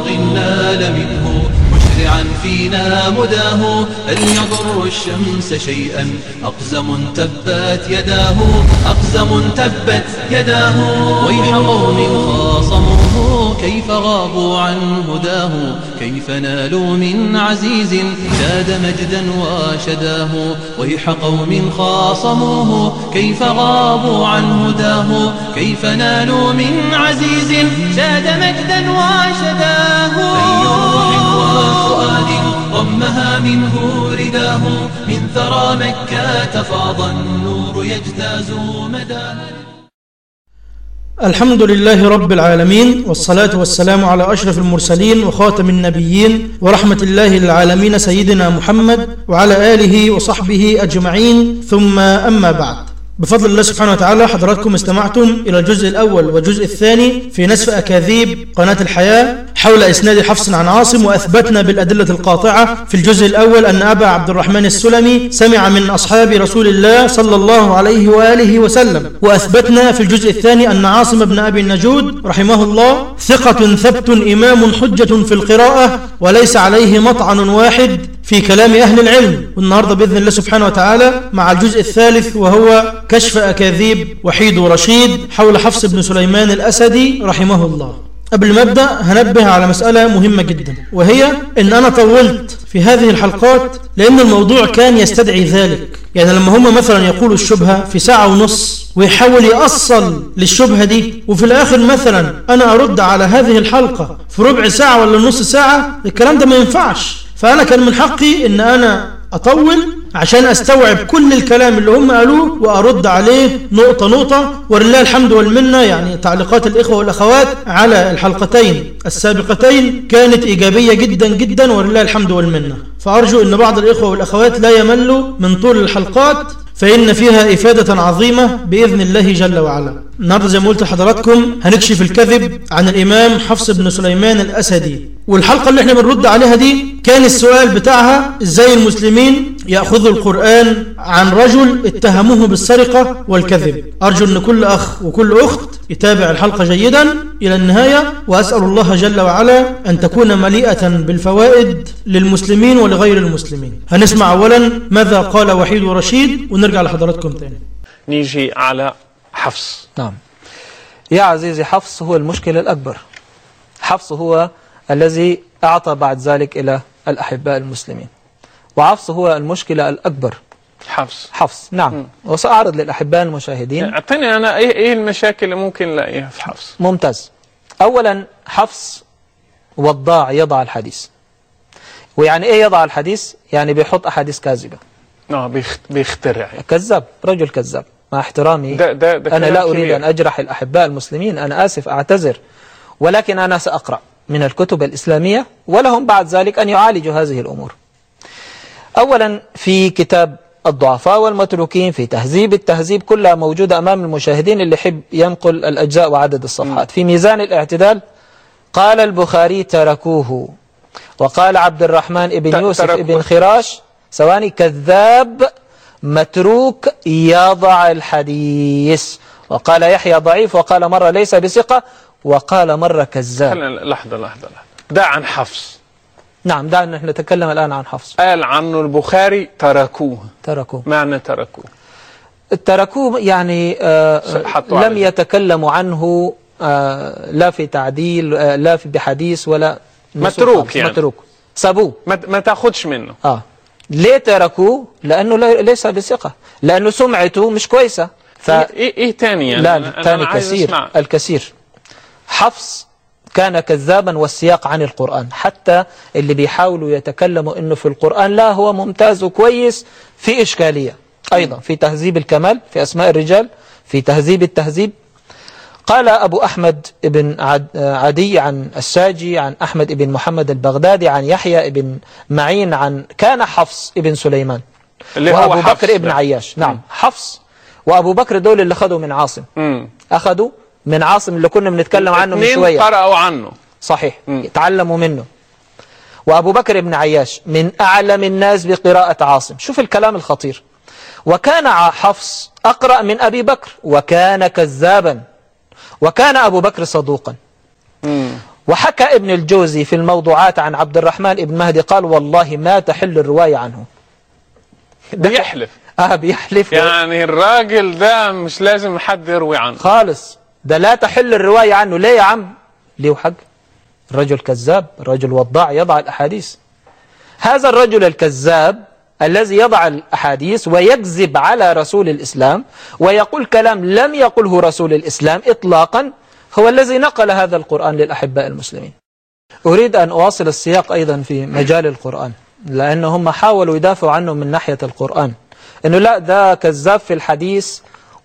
خلق نال منه مشرعا فينا مداه هل يضر الشمس شيئا أقزم تبت يداه أقزم تبت يداه ويح قوم خاصموه كيف غابوا عن هداه كيف نالوا من عزيز زاد مجدا وشداه ويح قوم خاصموه كيف غابوا عن هداه كيف نالوا من عزيز زاد مجدا وشداه أي روح وفؤاد ضمها منه رداه من ثرى مكة فاض النور يجتاز مداه الحمد لله رب العالمين والصلاة والسلام على أشرف المرسلين وخاتم النبيين ورحمة الله للعالمين سيدنا محمد وعلى آله وصحبه أجمعين ثم أما بعد بفضل الله سبحانه وتعالى حضراتكم استمعتم إلى الجزء الأول والجزء الثاني في نسف أكاذيب قناة الحياة حول إسناد حفص عن عاصم وأثبتنا بالأدلة القاطعة في الجزء الأول أن أبا عبد الرحمن السلمي سمع من أصحاب رسول الله صلى الله عليه وآله وسلم وأثبتنا في الجزء الثاني أن عاصم بن أبي النجود رحمه الله ثقة ثبت إمام حجة في القراءة وليس عليه مطعن واحد في كلام أهل العلم والنهاردة بإذن الله سبحانه وتعالى مع الجزء الثالث وهو كشف أكاذيب وحيد ورشيد حول حفص بن سليمان الأسدي رحمه الله قبل ما ابدا هنبه على مسألة مهمة جدا وهي ان انا طولت في هذه الحلقات لان الموضوع كان يستدعي ذلك يعني لما هم مثلا يقولوا الشبهة في ساعة ونص ويحاول يأصل للشبهة دي وفي الاخر مثلا انا ارد على هذه الحلقة في ربع ساعة ولا نص ساعة الكلام ده ما ينفعش فانا كان من حقي ان انا اطول عشان استوعب كل الكلام اللي هم قالوه وارد عليه نقطة نقطة ولله الحمد والمنة يعني تعليقات الاخوة والاخوات على الحلقتين السابقتين كانت ايجابية جدا جدا ولله الحمد والمنة فارجو ان بعض الاخوة والاخوات لا يملوا من طول الحلقات فإن فيها إفادة عظيمة بإذن الله جل وعلا النهاردة زي ما قلت لحضراتكم هنكشف الكذب عن الإمام حفص بن سليمان الأسدي والحلقة اللي احنا بنرد عليها دي كان السؤال بتاعها ازاي المسلمين يأخذوا القرآن عن رجل اتهموه بالسرقة والكذب أرجو أن كل أخ وكل أخت يتابع الحلقة جيدا إلى النهاية وأسأل الله جل وعلا أن تكون مليئة بالفوائد للمسلمين ولغير المسلمين هنسمع أولا ماذا قال وحيد ورشيد ونرجع لحضراتكم تاني نيجي على حفص نعم يا عزيزي حفص هو المشكلة الأكبر حفص هو الذي أعطى بعد ذلك إلى الأحباء المسلمين وحفص هو المشكلة الأكبر حفص حفص نعم وسأعرض للأحباء المشاهدين اعطيني انا ايه ايه المشاكل اللي ممكن نلاقيها في حفص ممتاز أولا حفص وضاع يضع الحديث ويعني إيه يضع الحديث يعني بيحط أحاديث كاذبة اه بيخت... بيخترع كذاب رجل كذاب مع احترامي ده ده ده أنا كلام لا أريد كبير. أن أجرح الأحباء المسلمين أنا آسف أعتذر ولكن أنا سأقرأ من الكتب الإسلامية ولهم بعد ذلك أن يعالجوا هذه الأمور أولا في كتاب الضعفاء والمتروكين في تهذيب التهذيب كلها موجودة أمام المشاهدين اللي يحب ينقل الأجزاء وعدد الصفحات في ميزان الاعتدال قال البخاري تركوه وقال عبد الرحمن ت- ابن يوسف تركوه. ابن خراش ثواني كذاب متروك يضع الحديث وقال يحيى ضعيف وقال مرة ليس بثقة وقال مرة كذاب خلينا لحظة لحظة لحظة ده عن حفص نعم دعنا نتكلم الآن عن حفص قال عنه البخاري تركوه تركوه معنى تركوه تركوه يعني آه حطوا لم عليه. يتكلموا عنه آه لا في تعديل آه لا في بحديث ولا نسوخ متروك خالص. يعني. متروك سابوه ما, ما تاخدش منه اه ليه تركوه لأنه لا- ليس بثقة لأنه سمعته مش كويسة ف... ايه ايه, إيه تاني يعني لا أنا- أنا تاني عايز كثير أسمع. الكثير حفص كان كذابا والسياق عن القرآن حتى اللي بيحاولوا يتكلموا انه في القرآن لا هو ممتاز وكويس في إشكالية أيضا في تهذيب الكمال في أسماء الرجال في تهذيب التهذيب قال أبو أحمد بن عد عدي عن الساجي عن أحمد بن محمد البغدادي عن يحيى بن معين عن كان حفص بن سليمان اللي هو وأبو حفص بكر بن ده. عياش نعم حفص وأبو بكر دول اللي خدوا من عاصم امم أخذوا من عاصم اللي كنا بنتكلم عنه من اتنين شوية قرأوا عنه صحيح مم. يتعلموا منه وأبو بكر بن عياش من أعلم الناس بقراءة عاصم شوف الكلام الخطير وكان ع- حفص أقرأ من أبي بكر وكان كذابا وكان أبو بكر صدوقا امم وحكى ابن الجوزي في الموضوعات عن عبد الرحمن ابن مهدي قال والله ما تحل الرواية عنه بيحلف اه بيحلف يعني الراجل ده مش لازم حد يروي عنه خالص ده لا تحل الرواية عنه ليه يا عم ليه حق الرجل كذاب الرجل وضاع يضع الأحاديث هذا الرجل الكذاب الذي يضع الأحاديث ويكذب على رسول الإسلام ويقول كلام لم يقله رسول الإسلام إطلاقا هو الذي نقل هذا القرآن للأحباء المسلمين أريد أن أواصل السياق أيضا في مجال القرآن لأن هم حاولوا يدافعوا عنه من ناحية القرآن أنه لا ده كذاب في الحديث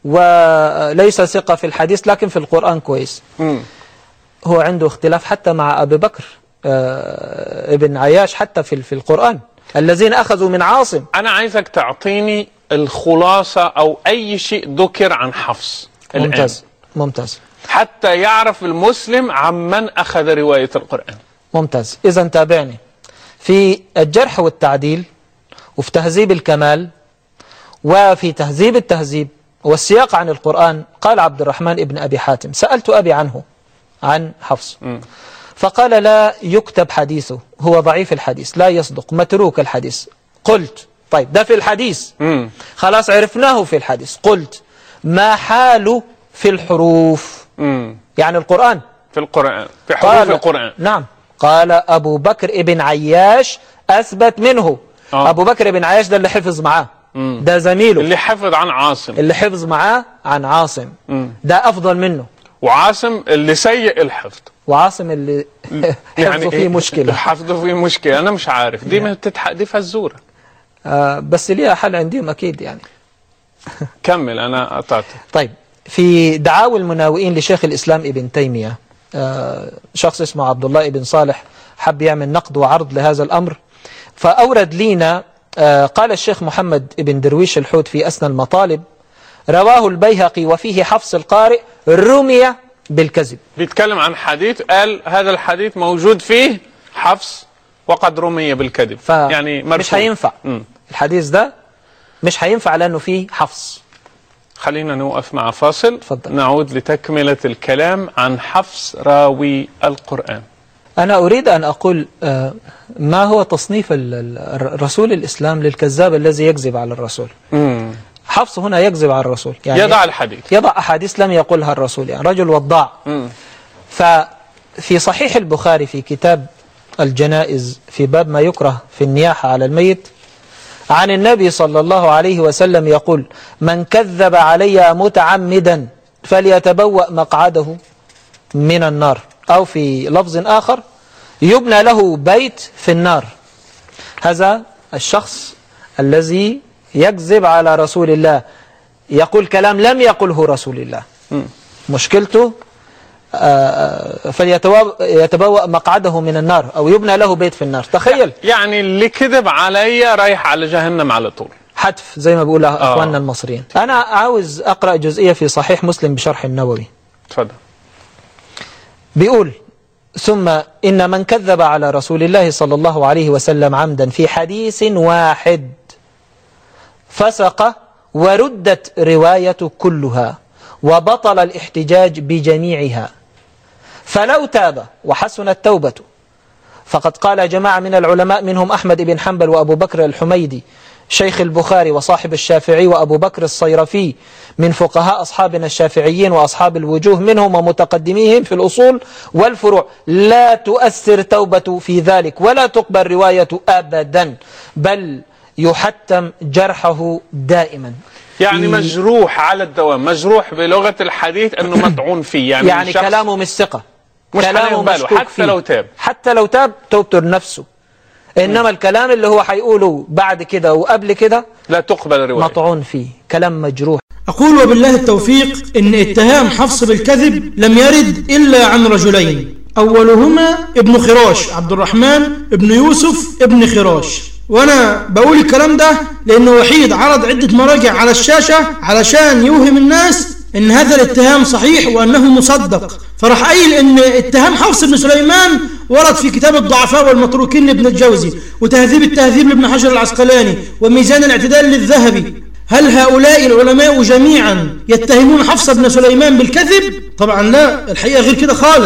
وليس ثقة في الحديث لكن في القرآن كويس مم. هو عنده اختلاف حتى مع أبي بكر آه، ابن عياش حتى في في القرآن الذين أخذوا من عاصم انا عايزك تعطيني الخلاصة او اي شيء ذكر عن حفص الآن. ممتاز ممتاز حتى يعرف المسلم عمن اخذ رواية القرآن ممتاز إذا تابعني في الجرح والتعديل وفي تهذيب الكمال وفي تهذيب التهذيب والسياق عن القرآن قال عبد الرحمن ابن أبي حاتم سألت أبي عنه عن حفص فقال لا يكتب حديثه هو ضعيف الحديث لا يصدق متروك الحديث قلت طيب ده في الحديث مم. خلاص عرفناه في الحديث قلت ما حاله في الحروف مم. يعني القرآن في القرآن في حروف القرآن نعم قال أبو بكر ابن عياش أثبت منه آه. أبو بكر ابن عياش ده اللي حفظ معاه ده زميله اللي حفظ عن عاصم اللي حفظ معاه عن عاصم ده أفضل منه وعاصم اللي سيء الحفظ وعاصم اللي حفظه فيه إيه؟ مشكلة حفظه فيه مشكلة أنا مش عارف دي ما بتتح... دي فزورة آه بس ليها حل عندهم أكيد يعني كمل أنا قطعت طيب في دعاوى المناوئين لشيخ الإسلام ابن تيمية آه شخص اسمه عبد الله ابن صالح حب يعمل نقد وعرض لهذا الأمر فأورد لينا آه قال الشيخ محمد ابن درويش الحوت في أسنى المطالب رواه البيهقي وفيه حفص القارئ رمي بالكذب بيتكلم عن حديث قال هذا الحديث موجود فيه حفص وقد رمي بالكذب ف يعني مش مرفوع. هينفع مم. الحديث ده مش هينفع لأنه فيه حفص خلينا نوقف مع فاصل تفضل. نعود لتكملة الكلام عن حفص راوي القرآن أنا أريد أن أقول آه، ما هو تصنيف ال- ال- الرسول الإسلام للكذاب الذي يكذب على الرسول مم. حفص هنا يكذب على الرسول يعني يضع الحديث يضع أحاديث لم يقلها الرسول يعني رجل وضاع مم. ففي صحيح البخاري في كتاب الجنائز في باب ما يكره في النياحة على الميت عن النبي صلى الله عليه وسلم يقول من كذب علي متعمدا فليتبوأ مقعده من النار أو في لفظ آخر يبنى له بيت في النار هذا الشخص الذي يكذب على رسول الله يقول كلام لم يقله رسول الله مشكلته آه، فليتبوأ مقعده من النار أو يبنى له بيت في النار تخيل يعني اللي كذب عليا رايح على جهنم على طول حتف زي ما بيقول آه. أخواننا المصريين أنا عاوز أقرأ جزئية في صحيح مسلم بشرح النووي تفضل بيقول ثم إن من كذب على رسول الله صلى الله عليه وسلم عمدا في حديث واحد فسق وردت رواية كلها وبطل الاحتجاج بجميعها فلو تاب وحسنت توبته فقد قال جماعة من العلماء منهم أحمد بن حنبل وأبو بكر الحميدي شيخ البخاري وصاحب الشافعي وأبو بكر الصيرفي من فقهاء أصحابنا الشافعيين وأصحاب الوجوه منهم ومتقدميهم في الأصول والفروع لا تؤثر توبة في ذلك ولا تقبل رواية أبدا بل يحتم جرحه دائما يعني في- مجروح على الدوام مجروح بلغة الحديث أنه مطعون فيه يعني, يعني شخص كلامه مش ثقة مش كلامه هنقبله، مشكوك حتى فيه. لو تاب. حتى لو تاب توبته لنفسه إنما الكلام اللي هو هيقوله بعد كده وقبل كده لا تقبل الرواية مطعون فيه كلام مجروح أقول وبالله التوفيق إن اتهام حفص بالكذب لم يرد إلا عن رجلين أولهما ابن خراش عبد الرحمن ابن يوسف ابن خراش وأنا بقول الكلام ده لأنه وحيد عرض عدة مراجع على الشاشة علشان يوهم الناس إن هذا الاتهام صحيح وأنه مصدق فراح قايل إن اتهام حفص بن سليمان ورد في كتاب الضعفاء والمتروكين لابن الجوزي وتهذيب التهذيب لابن حجر العسقلاني وميزان الاعتدال للذهبي هل هؤلاء العلماء جميعا يتهمون حفص بن سليمان بالكذب؟ طبعا لا الحقيقة غير كده خالص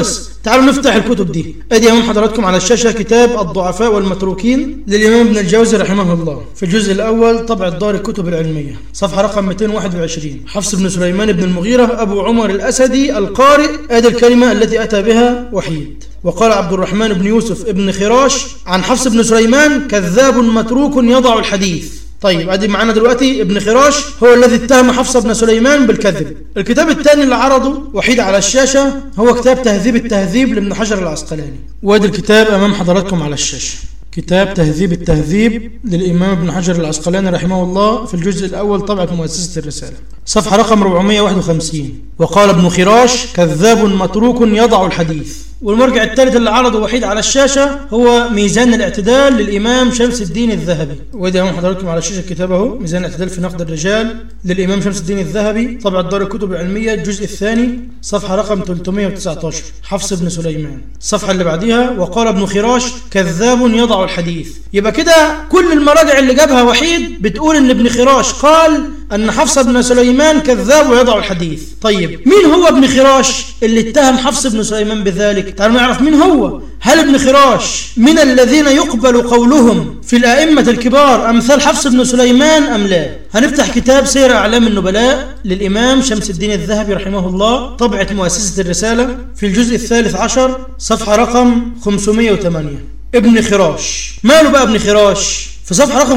تعالوا نفتح الكتب دي ادي امام حضراتكم على الشاشه كتاب الضعفاء والمتروكين للامام ابن الجوزي رحمه الله في الجزء الاول طبع دار الكتب العلميه صفحه رقم 221 حفص بن سليمان بن المغيره ابو عمر الاسدي القارئ ادي الكلمه التي اتى بها وحيد وقال عبد الرحمن بن يوسف ابن خراش عن حفص بن سليمان كذاب متروك يضع الحديث طيب ادي معانا دلوقتي ابن خراش هو الذي اتهم حفص بن سليمان بالكذب الكتاب الثاني اللي عرضه وحيد على الشاشة هو كتاب تهذيب التهذيب لابن حجر العسقلاني وادي الكتاب امام حضراتكم على الشاشة كتاب تهذيب التهذيب للإمام ابن حجر العسقلاني رحمه الله في الجزء الأول طبعة مؤسسة الرسالة صفحة رقم 451 وقال ابن خراش كذاب متروك يضع الحديث والمرجع الثالث اللي عرضه وحيد على الشاشة هو ميزان الاعتدال للإمام شمس الدين الذهبي ودي أمام حضراتكم على الشاشة الكتاب اهو ميزان الاعتدال في نقد الرجال للإمام شمس الدين الذهبي طبعة دار الكتب العلمية الجزء الثاني صفحة رقم 319 حفص بن سليمان الصفحة اللي بعديها وقال ابن خراش كذاب يضع الحديث يبقى كده كل المراجع اللي جابها وحيد بتقول ان ابن خراش قال أن حفص بن سليمان كذاب ويضع الحديث طيب مين هو ابن خراش اللي اتهم حفص بن سليمان بذلك تعالوا نعرف مين هو هل ابن خراش من الذين يقبل قولهم في الأئمة الكبار أمثال حفص بن سليمان أم لا هنفتح كتاب سير أعلام النبلاء للإمام شمس الدين الذهبي رحمه الله طبعة مؤسسة الرسالة في الجزء الثالث عشر صفحة رقم 508 ابن خراش ماله بقى ابن خراش في صفحة رقم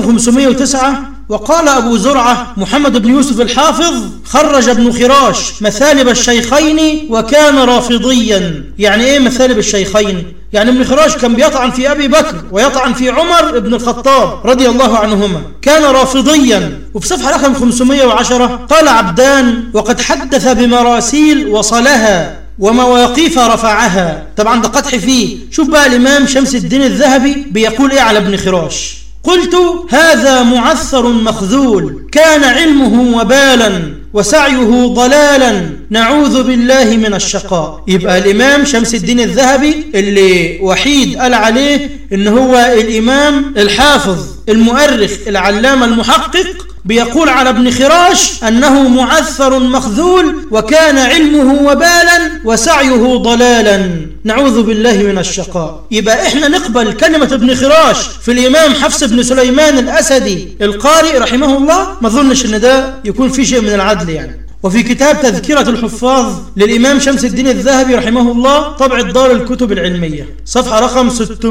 509 وقال أبو زرعة محمد بن يوسف الحافظ خرج ابن خراش مثالب الشيخين وكان رافضيا يعني ايه مثالب الشيخين يعني ابن خراش كان بيطعن في أبي بكر ويطعن في عمر بن الخطاب رضي الله عنهما كان رافضيا وفي صفحة رقم 510 قال عبدان وقد حدث بمراسيل وصلها ومواقيف رفعها طبعا ده قدح فيه شوف بقى الإمام شمس الدين الذهبي بيقول ايه على ابن خراش قلت هذا معثر مخذول كان علمه وبالا وسعيه ضلالا نعوذ بالله من الشقاء يبقى الإمام شمس الدين الذهبي اللي وحيد قال عليه إن هو الإمام الحافظ المؤرخ العلامة المحقق بيقول على ابن خراش أنه معثر مخذول وكان علمه وبالا وسعيه ضلالا نعوذ بالله من الشقاء يبقى احنا نقبل كلمة ابن خراش في الإمام حفص بن سليمان الأسدي القارئ رحمه الله ما ظنش ان ده يكون في شيء من العدل يعني وفي كتاب تذكرة الحفاظ للإمام شمس الدين الذهبي رحمه الله طبع دار الكتب العلمية صفحة رقم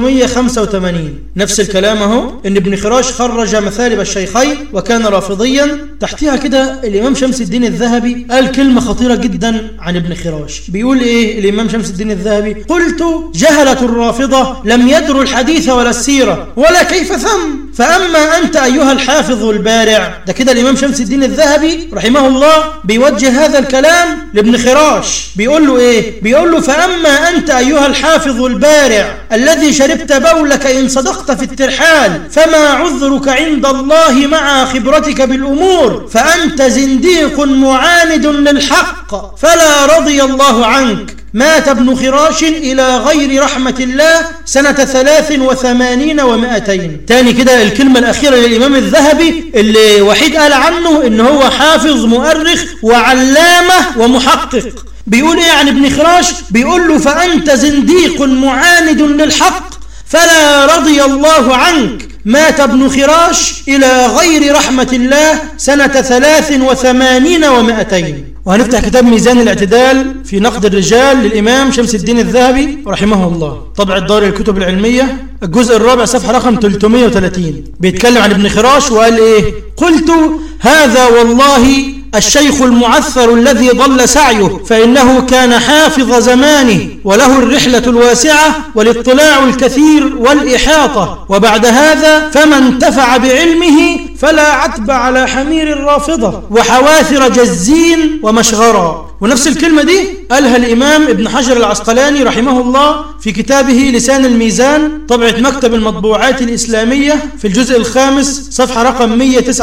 685 نفس الكلام اهو ان ابن خراش خرج مثالب الشيخين وكان رافضيا تحتها كده الإمام شمس الدين الذهبي قال كلمة خطيرة جدا عن ابن خراش بيقول ايه الإمام شمس الدين الذهبي قلت جهلة الرافضة لم يدروا الحديث ولا السيرة ولا كيف ثم فأما أنت أيها الحافظ البارع ده كده الإمام شمس الدين الذهبي رحمه الله بيوجه هذا الكلام لابن خراش بيقول له إيه بيقول له فأما أنت أيها الحافظ البارع الذي شربت بولك إن صدقت في الترحال فما عذرك عند الله مع خبرتك بالأمور فأنت زنديق معاند للحق فلا رضي الله عنك مات ابن خراش إلى غير رحمة الله سنة ثلاث وثمانين ومائتين تاني كده الكلمة الأخيرة للإمام الذهبي اللي وحيد قال عنه إن هو حافظ مؤرخ وعلامة ومحقق بيقول إيه عن ابن خراش بيقول له فأنت زنديق معاند للحق فلا رضي الله عنك مات ابن خراش إلى غير رحمة الله سنة ثلاث وثمانين ومائتين وهنفتح كتاب ميزان الاعتدال في نقد الرجال للإمام شمس الدين الذهبي رحمه الله طبع دار الكتب العلمية الجزء الرابع صفحة رقم 330 بيتكلم عن ابن خراش وقال إيه قلت هذا والله الشيخ المعثر الذي ضل سعيه فإنه كان حافظ زمانه وله الرحلة الواسعة والاطلاع الكثير والإحاطة وبعد هذا فما انتفع بعلمه فلا عتب على حمير الرافضة وحواثر جزين ومشغرا ونفس الكلمة دي قالها الإمام ابن حجر العسقلاني رحمه الله في كتابه لسان الميزان طبعة مكتب المطبوعات الإسلامية في الجزء الخامس صفحة رقم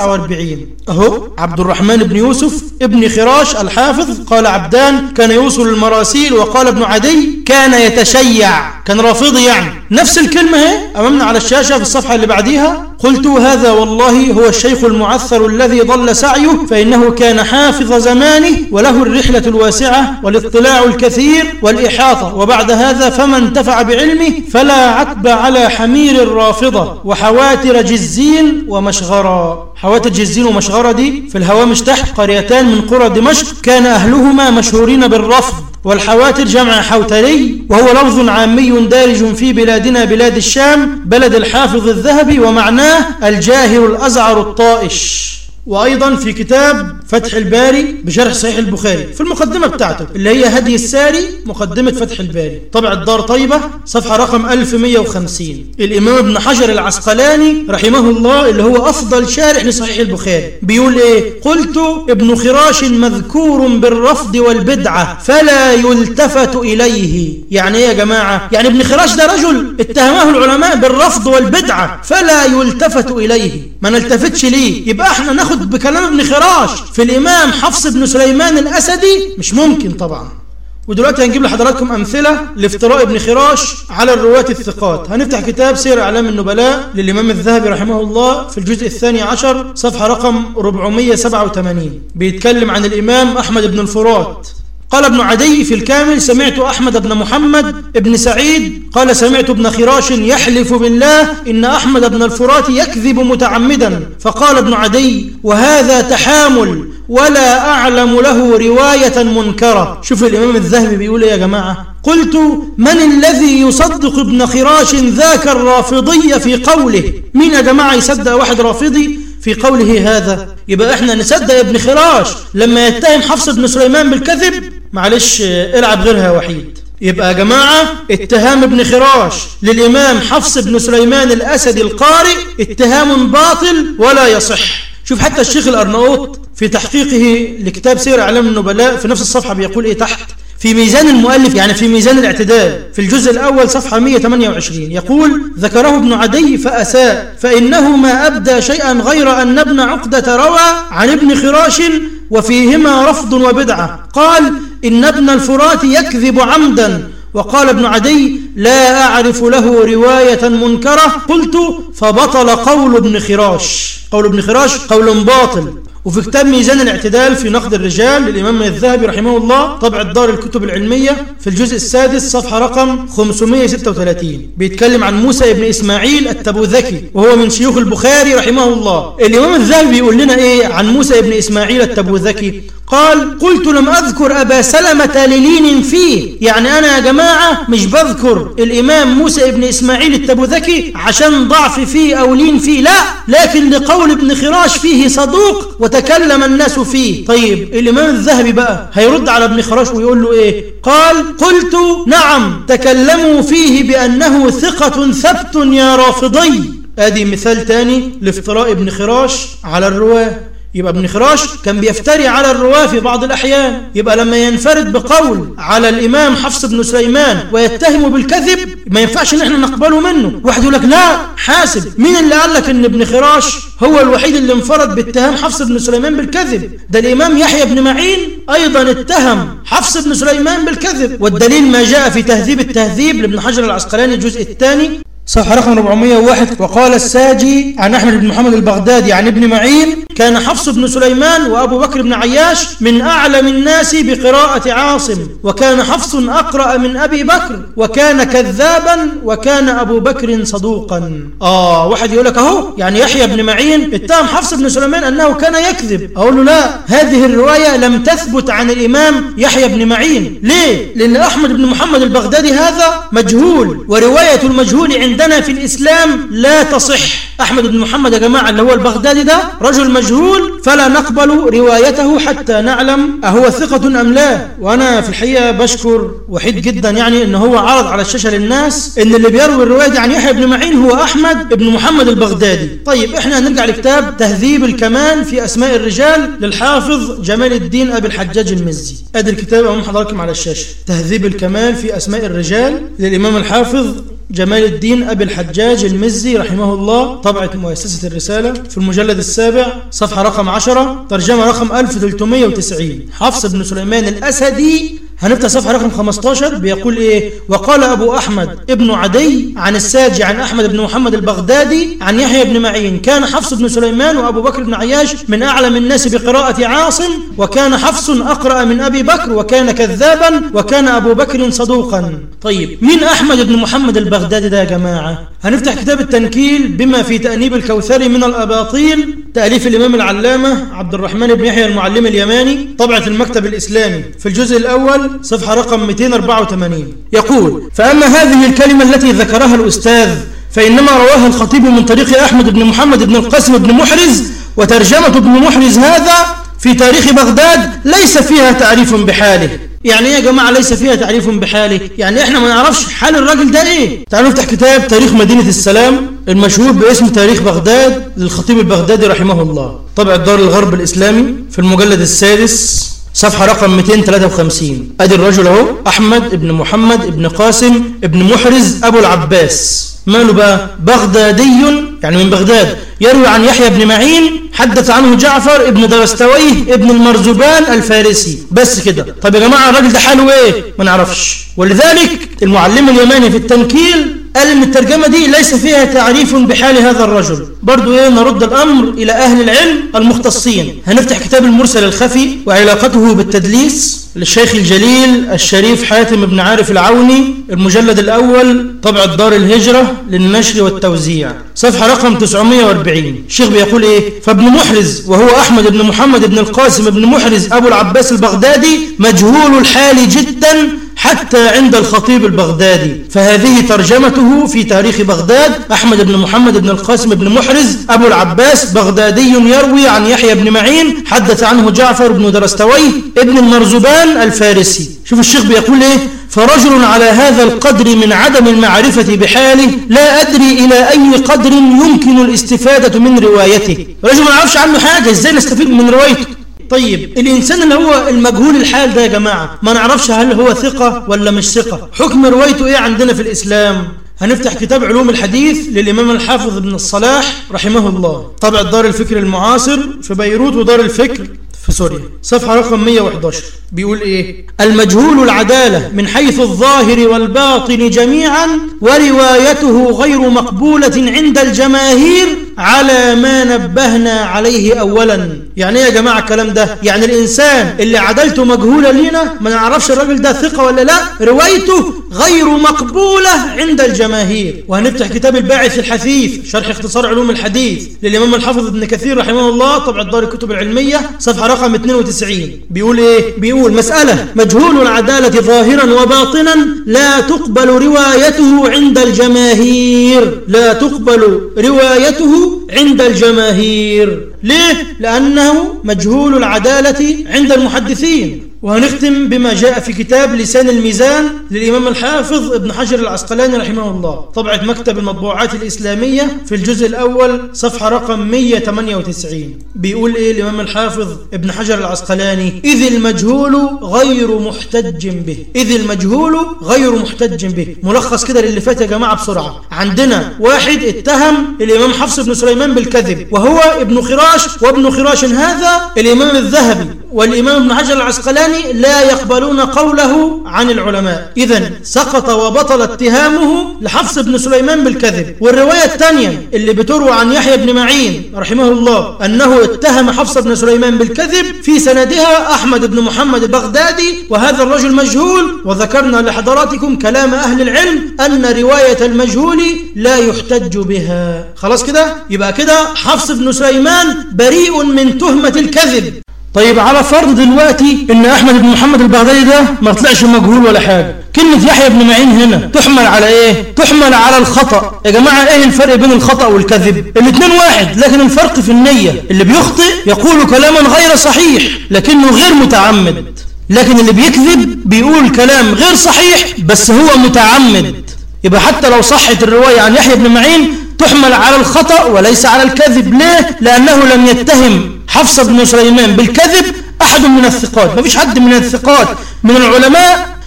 149 أهو عبد الرحمن بن يوسف ابن خراش الحافظ قال عبدان كان يوصل المراسيل وقال ابن عدي كان يتشيع كان رافضي يعني نفس الكلمة هي أمامنا على الشاشة في الصفحة اللي بعديها قلت هذا والله هو الشيخ المعثر الذي ضل سعيه فإنه كان حافظ زمانه وله الرحلة المعرفة الواسعة والاطلاع الكثير والإحاطة وبعد هذا فما انتفع بعلمه فلا عتب على حمير الرافضة وحواتر جزين ومشغرة حواتر جزين ومشغرة دي في الهوامش تحت قريتان من قرى دمشق كان أهلهما مشهورين بالرفض والحواتر جمع حوتري وهو لفظ عامي دارج في بلادنا بلاد الشام بلد الحافظ الذهبي ومعناه الجاهل الأزعر الطائش وأيضا في كتاب فتح الباري بشرح صحيح البخاري في المقدمة بتاعته اللي هي هدي الساري مقدمة فتح الباري طبع الدار طيبة صفحة رقم 1150 الإمام ابن حجر العسقلاني رحمه الله اللي هو أفضل شارح لصحيح البخاري بيقول إيه قلت ابن خراش مذكور بالرفض والبدعة فلا يلتفت إليه يعني إيه يا جماعة يعني ابن خراش ده رجل اتهمه العلماء بالرفض والبدعة فلا يلتفت إليه ما نلتفتش ليه يبقى احنا ناخد بكلام ابن خراش في الإمام حفص بن سليمان الأسدي مش ممكن طبعا ودلوقتي هنجيب لحضراتكم أمثلة لافتراء ابن خراش على الرواة الثقات هنفتح كتاب سير أعلام النبلاء للإمام الذهبي رحمه الله في الجزء الثاني عشر صفحة رقم 487 بيتكلم عن الإمام أحمد بن الفرات قال ابن عدي في الكامل سمعت أحمد بن محمد ابن سعيد قال سمعت ابن خراش يحلف بالله إن أحمد بن الفرات يكذب متعمدا فقال ابن عدي وهذا تحامل ولا أعلم له رواية منكرة شوف الإمام الذهبي بيقول يا جماعة قلت من الذي يصدق ابن خراش ذاك الرافضي في قوله مين يا جماعة يصدق واحد رافضي في قوله هذا يبقى احنا نصدق ابن خراش لما يتهم حفص بن سليمان بالكذب معلش العب غيرها يا وحيد يبقى يا جماعة اتهام ابن خراش للإمام حفص بن سليمان الأسدي القارئ اتهام باطل ولا يصح شوف حتى الشيخ الأرناؤوط في تحقيقه لكتاب سير أعلام النبلاء في نفس الصفحة بيقول إيه تحت في ميزان المؤلف يعني في ميزان الاعتدال في الجزء الأول صفحة 128 يقول ذكره ابن عدي فأساء فإنه ما أبدى شيئا غير أن ابن عقدة روى عن ابن خراش وفيهما رفض وبدعة قال إن ابن الفرات يكذب عمدا وقال ابن عدي لا أعرف له رواية منكرة قلت فبطل قول ابن خراش قول ابن خراش قول باطل وفي كتاب ميزان الاعتدال في نقد الرجال للإمام الذهبي رحمه الله طبع الدار الكتب العلمية في الجزء السادس صفحة رقم 536 بيتكلم عن موسى بن إسماعيل التبوذكي وهو من شيوخ البخاري رحمه الله الإمام الذهبي بيقول لنا إيه عن موسى بن إسماعيل التبوذكي قال قلت لم أذكر أبا سلمة للين فيه يعني أنا يا جماعة مش بذكر الإمام موسى بن إسماعيل التبوذكي عشان ضعف فيه أو لين فيه لا لكن لقول ابن خراش فيه صدوق وتكلم الناس فيه طيب الإمام الذهبي بقى هيرد على ابن خراش ويقول له إيه قال قلت نعم تكلموا فيه بأنه ثقة ثبت يا رافضي ادي مثال تاني لافتراء ابن خراش على الرواه يبقى ابن خراش كان بيفتري على الرواة في بعض الأحيان يبقى لما ينفرد بقول على الإمام حفص بن سليمان ويتهمه بالكذب ما ينفعش ان احنا نقبله منه واحد يقول لك لا حاسب مين اللي قال لك ان ابن خراش هو الوحيد اللي انفرد باتهام حفص بن سليمان بالكذب ده الإمام يحيى بن معين أيضا اتهم حفص بن سليمان بالكذب والدليل ما جاء في تهذيب التهذيب لابن حجر العسقلاني الجزء الثاني صفحة رقم 401 وقال الساجي عن أحمد بن محمد البغدادي عن ابن معين كان حفص بن سليمان وأبو بكر بن عياش من أعلم الناس بقراءة عاصم وكان حفص أقرأ من أبي بكر وكان كذابا وكان أبو بكر صدوقا آه واحد يقول لك أهو يعني يحيى بن معين اتهم حفص بن سليمان أنه كان يكذب أقول له لا هذه الرواية لم تثبت عن الإمام يحيى بن معين ليه؟ لأن أحمد بن محمد البغدادي هذا مجهول ورواية المجهول عندنا في الإسلام لا تصح أحمد بن محمد يا جماعة اللي هو البغدادي ده رجل مجهول فلا نقبل روايته حتى نعلم أهو ثقة أم لا وأنا في الحقيقة بشكر وحيد جدا يعني أنه هو عرض على الشاشة للناس أن اللي بيروي الرواية دي عن يحيى بن معين هو أحمد بن محمد البغدادي طيب إحنا هنرجع لكتاب تهذيب الكمال في أسماء الرجال للحافظ جمال الدين أبي الحجاج المزي أدي الكتاب أمام حضراتكم على الشاشة تهذيب الكمال في أسماء الرجال للإمام الحافظ جمال الدين أبي الحجاج المزي رحمه الله طبعة مؤسسة الرسالة في المجلد السابع صفحة رقم 10 ترجمة رقم 1390 حفص بن سليمان الأسدي هنفتح صفحة رقم 15 بيقول ايه وقال ابو احمد ابن عدي عن الساجي عن احمد بن محمد البغدادي عن يحيى بن معين كان حفص بن سليمان وابو بكر بن عياش من اعلم الناس بقراءة عاصم وكان حفص اقرأ من ابي بكر وكان كذابا وكان ابو بكر صدوقا طيب مين احمد بن محمد البغدادي ده يا جماعة هنفتح كتاب التنكيل بما في تأنيب الكوثري من الاباطيل تأليف الامام العلامة عبد الرحمن بن يحيى المعلم اليماني طبعة المكتب الاسلامي في الجزء الاول صفحة رقم 284 يقول فأما هذه الكلمة التي ذكرها الأستاذ فإنما رواها الخطيب من طريق أحمد بن محمد بن القاسم بن محرز وترجمة ابن محرز هذا في تاريخ بغداد ليس فيها تعريف بحاله يعني ايه يا جماعة ليس فيها تعريف بحاله يعني احنا ما نعرفش حال الراجل ده ايه تعالوا نفتح كتاب تاريخ مدينة السلام المشهور باسم تاريخ بغداد للخطيب البغدادي رحمه الله طبع الدار الغرب الإسلامي في المجلد السادس صفحة رقم 253 ادي الرجل اهو احمد ابن محمد ابن قاسم ابن محرز ابو العباس ماله بقى بغدادي يعني من بغداد يروي عن يحيى بن معين حدث عنه جعفر ابن درستويه ابن المرزبان الفارسي بس كده طب يا جماعة الراجل ده حاله ايه ما نعرفش ولذلك المعلم اليماني في التنكيل قال ان الترجمة دي ليس فيها تعريف بحال هذا الرجل برضو ايه نرد الامر الى اهل العلم المختصين هنفتح كتاب المرسل الخفي وعلاقته بالتدليس للشيخ الجليل الشريف حاتم بن عارف العوني المجلد الاول طبع دار الهجرة للنشر والتوزيع صفحة رقم 940 الشيخ بيقول ايه فابن محرز وهو احمد بن محمد بن القاسم بن محرز ابو العباس البغدادي مجهول الحال جدا حتى عند الخطيب البغدادي فهذه ترجمته في تاريخ بغداد أحمد بن محمد بن القاسم بن محرز أبو العباس بغدادي يروي عن يحيى بن معين حدث عنه جعفر بن درستويه ابن المرزبان الفارسي شوف الشيخ بيقول ايه فرجل على هذا القدر من عدم المعرفة بحاله لا أدري إلى أي قدر يمكن الاستفادة من روايته رجل ما نعرفش عنه حاجة إزاي نستفيد من روايته طيب الإنسان اللي هو المجهول الحال ده يا جماعة ما نعرفش هل هو ثقة ولا مش ثقة حكم روايته إيه عندنا في الإسلام هنفتح كتاب علوم الحديث للإمام الحافظ ابن الصلاح رحمه الله طبع دار الفكر المعاصر في بيروت ودار الفكر في سوريا صفحة رقم 111 بيقول ايه المجهول العدالة من حيث الظاهر والباطن جميعا وروايته غير مقبولة عند الجماهير على ما نبهنا عليه اولا يعني ايه يا جماعة الكلام ده يعني الانسان اللي عدالته مجهولة لينا ما نعرفش الراجل ده ثقة ولا لا روايته غير مقبولة عند الجماهير وهنفتح كتاب الباعث الحثيث شرح اختصار علوم الحديث للامام الحافظ ابن كثير رحمه الله طبع دار الكتب العلمية صفحة رقم 92 بيقول ايه بيقول مسألة مجهول العدالة ظاهرا وباطنا لا تقبل روايته عند الجماهير لا تقبل روايته عند الجماهير ليه؟ لأنه مجهول العدالة عند المحدثين وهنختم بما جاء في كتاب لسان الميزان للإمام الحافظ ابن حجر العسقلاني رحمه الله طبعة مكتب المطبوعات الإسلامية في الجزء الأول صفحة رقم 198 بيقول إيه الإمام الحافظ ابن حجر العسقلاني إذ المجهول غير محتج به إذ المجهول غير محتج به ملخص كده للي فات يا جماعة بسرعة عندنا واحد اتهم الإمام حفص بن سليمان بالكذب وهو ابن خراش وابن خراش هذا الإمام الذهبي والإمام ابن حجر العسقلاني لا يقبلون قوله عن العلماء إذا سقط وبطل اتهامه لحفص بن سليمان بالكذب والرواية الثانية اللي بتروى عن يحيى بن معين رحمه الله أنه اتهم حفص بن سليمان بالكذب في سندها أحمد بن محمد البغدادي وهذا الرجل مجهول وذكرنا لحضراتكم كلام أهل العلم أن رواية المجهول لا يحتج بها خلاص كده يبقى كده حفص بن سليمان بريء من تهمة الكذب طيب على فرض دلوقتي ان احمد بن محمد البغدادي ده ما طلعش مجهول ولا حاجه كلمة يحيى بن معين هنا تحمل على ايه تحمل على الخطأ يا جماعة ايه الفرق بين الخطأ والكذب الاثنين واحد لكن الفرق في النية اللي بيخطئ يقول كلاما غير صحيح لكنه غير متعمد لكن اللي بيكذب بيقول كلام غير صحيح بس هو متعمد يبقى حتى لو صحت الرواية عن يحيى بن معين تحمل على الخطأ وليس على الكذب ليه لأنه لم يتهم حفص بن سليمان بالكذب أحد من الثقات ما فيش حد من الثقات من العلماء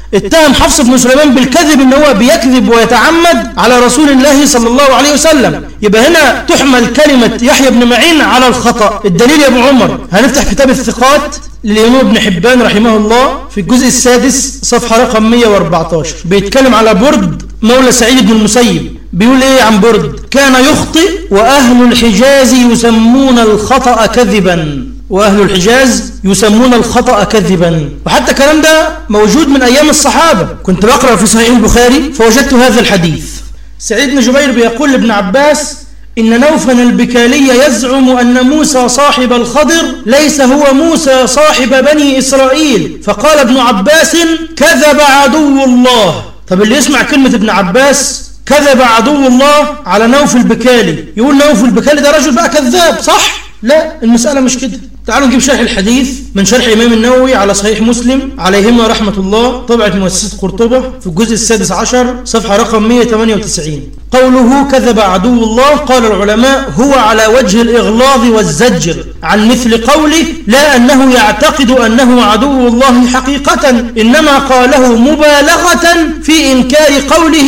اتهم حفص بن سليمان بالكذب ان هو بيكذب ويتعمد على رسول الله صلى الله عليه وسلم يبقى هنا تحمل كلمة يحيى بن معين على الخطأ الدليل يا ابو عمر هنفتح كتاب الثقات للإمام ابن حبان رحمه الله في الجزء السادس صفحة رقم 114 بيتكلم على برد مولى سعيد بن المسيب بيقول ايه عن برد كان يخطئ وأهل الحجاز يسمون الخطأ كذبا وأهل الحجاز يسمون الخطأ كذبا وحتى الكلام ده موجود من أيام الصحابة كنت بقرأ في صحيح البخاري فوجدت هذا الحديث سعيد بن جبير بيقول لابن عباس إن نوفل البكالي يزعم أن موسى صاحب الخضر ليس هو موسى صاحب بني إسرائيل فقال ابن عباس كذب عدو الله طب اللي يسمع كلمة ابن عباس كذب عدو الله على نوف البكالي يقول نوف البكالي ده رجل بقى كذاب صح لا المسألة مش كده تعالوا نجيب شرح الحديث من شرح إمام النووي على صحيح مسلم عليهما رحمة الله طبعة مؤسسة قرطبة في الجزء السادس عشر صفحة رقم 198 قوله كذب عدو الله قال العلماء هو على وجه الإغلاظ والزجر عن مثل قوله لا أنه يعتقد أنه عدو الله حقيقة إنما قاله مبالغة في إنكار قوله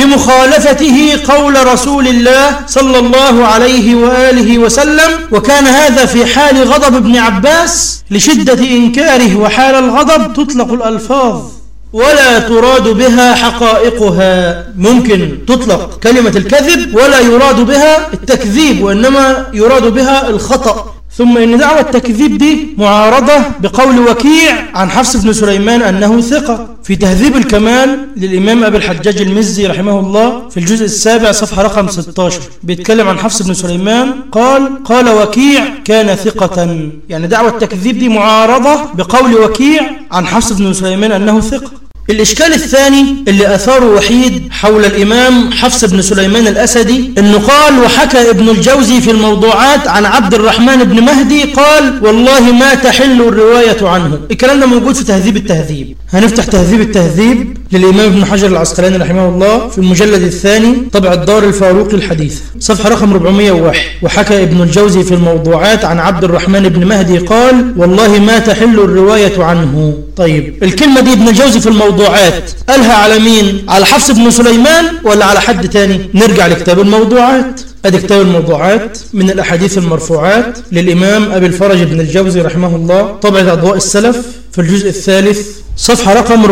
لمخالفته قول رسول الله صلى الله عليه وآله وسلم وكان هذا في حال غضب ابن عباس لشدة إنكاره وحال الغضب تطلق الألفاظ ولا تراد بها حقائقها ممكن تطلق كلمة الكذب ولا يراد بها التكذيب وإنما يراد بها الخطأ ثم إن دعوة التكذيب دي معارضة بقول وكيع عن حفص بن سليمان أنه ثقة في تهذيب الكمال للإمام أبي الحجاج المزي رحمه الله في الجزء السابع صفحة رقم 16 بيتكلم عن حفص بن سليمان قال قال وكيع كان ثقة يعني دعوة التكذيب دي معارضة بقول وكيع عن حفص بن سليمان أنه ثقة الإشكال الثاني اللي أثاره وحيد حول الإمام حفص بن سليمان الأسدي أنه قال وحكى ابن الجوزي في الموضوعات عن عبد الرحمن بن مهدي قال والله ما تحل الرواية عنه الكلام ده موجود في تهذيب التهذيب هنفتح تهذيب التهذيب للإمام ابن حجر العسقلاني رحمه الله في المجلد الثاني طبع الدار الفاروقي الحديث صفحة رقم 401 وحكى ابن الجوزي في الموضوعات عن عبد الرحمن بن مهدي قال والله ما تحل الرواية عنه طيب الكلمة دي ابن الجوزي في الموضوعات قالها على مين على حفص بن سليمان ولا على حد تاني نرجع لكتاب الموضوعات ادي كتاب الموضوعات من الاحاديث المرفوعات للامام ابي الفرج بن الجوزي رحمه الله طبعة اضواء السلف في الجزء الثالث صفحة رقم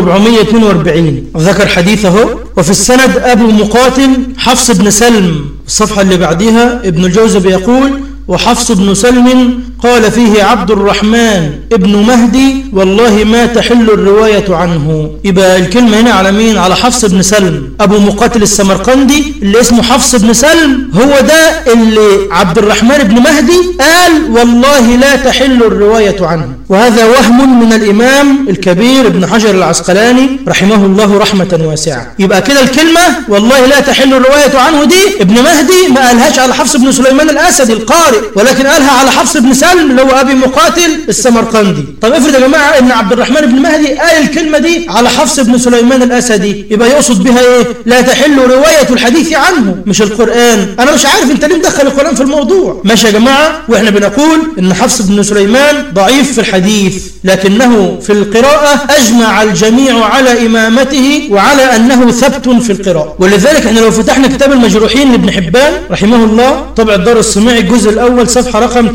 442 ذكر حديثه وفي السند أبو مقاتل حفص بن سلم الصفحة اللي بعدها ابن الجوزي بيقول وحفص بن سلم قال فيه عبد الرحمن ابن مهدي والله ما تحل الرواية عنه يبقى الكلمة هنا على مين على حفص بن سلم أبو مقاتل السمرقندي اللي اسمه حفص بن سلم هو ده اللي عبد الرحمن بن مهدي قال والله لا تحل الرواية عنه وهذا وهم من الإمام الكبير ابن حجر العسقلاني رحمه الله رحمة واسعة يبقى كده الكلمة والله لا تحل الرواية عنه دي ابن مهدي ما قالهاش على حفص بن سليمان الأسدي القارئ ولكن قالها على حفص بن سلم اللي هو أبي مقاتل السمرقندي طب افرض يا جماعة ان عبد الرحمن بن مهدي قال الكلمة دي على حفص بن سليمان الأسدي يبقى يقصد بها ايه لا تحل رواية الحديث عنه مش القرآن أنا مش عارف انت ليه مدخل القرآن في الموضوع ماشي يا جماعة واحنا بنقول ان حفص بن سليمان ضعيف في الحديث لكنه في القراءة أجمع الجميع على إمامته وعلى أنه ثبت في القراءة ولذلك احنا لو فتحنا كتاب المجروحين لابن حبان رحمه الله طبع الدار الصماعي الجزء الأول صفحة رقم